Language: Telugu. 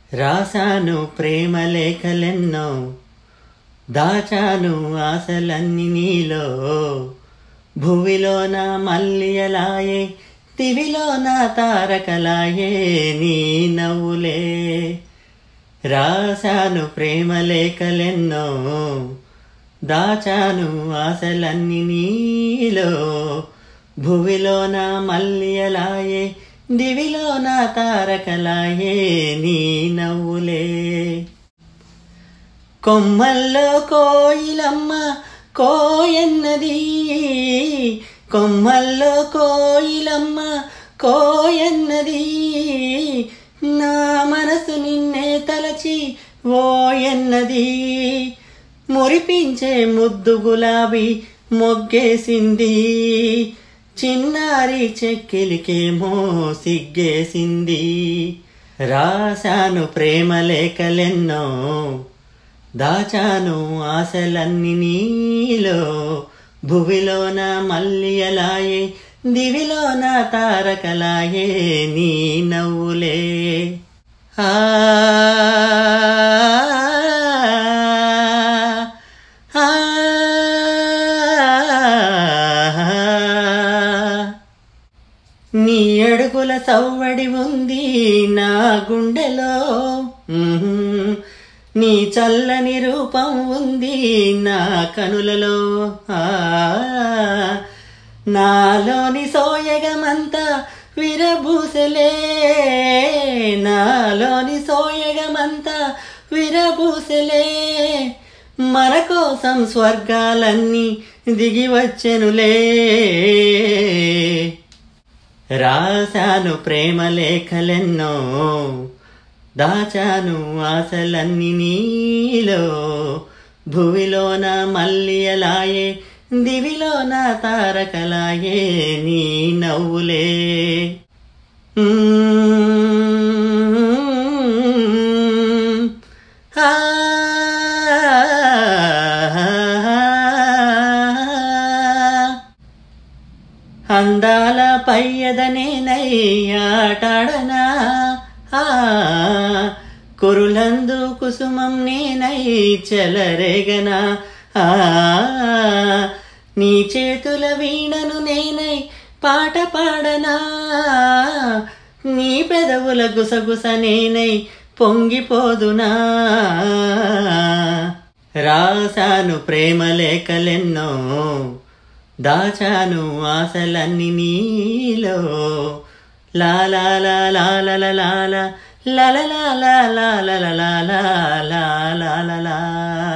రాశాను ప్రేమ లేఖలెన్నో దాచాను ఆశలన్నీ నీలో భువిలోన మల్లియలాయే దివిలోన తారకలాయే నీ నవ్వులే రాశాను ప్రేమ లేఖలెన్నో దాచాను ఆశలన్నీ నీలో భువిలోన మల్లియలాయే దివిలోన తారకలాయే నీ నవ్వులే కొమ్మల్లో కోయిలమ్మ కోయన్నది కొమ్మల్లో కోయిలమ్మ కోయన్నది నా మనసు నిన్నే తలచి ఓయన్నది మురిపించే ముద్దు గులాబీ మొగ్గేసింది చిన్నారి చెక్కిలికేమో సిగ్గేసింది రాశాను ప్రేమ లేఖలెన్నో దాచాను ఆశలన్నీ నీలో భువిలోన మల్లియలాయే దివిలోన తారకలాయే నీ నవ్వులే ఆ ఆ, నీ అడుగుల సవ్వడి ఉంది నా గుండెలో ఉహుం. నీ చల్లని రూపం ఉంది నా కనులలో ఆ నాలోని సోయగమంతా విరబూసలే నాలోని సోయగమంతా విరబూసలే మన కోసం స్వర్గాలన్నీ దిగి వచ్చెనులే రాశాను ప్రేమ లేఖలెన్నో దాచాను ఆశలన్నీ నీలో భువిలోన మల్లియలాయే దివిలోన తారకలాయే నీ నవ్వులే మ్మ్. ఆ అందాల పయ్యదనేనై ఆటాడనా ఆ కురులందు కుసుమం నేనై చెలరేగనా ఆ నీ చేతుల వీణను నేనై పాట పాడనా నీ పెదవుల గుసగుస నేనై పొంగిపోదునా రాశాను ప్రేమ లేఖలెన్నో దాచాను ఆశలన్నీ నీలో లాలా లాలా లాలా లాలా లాలా లాలా లాలా లాలా లాలా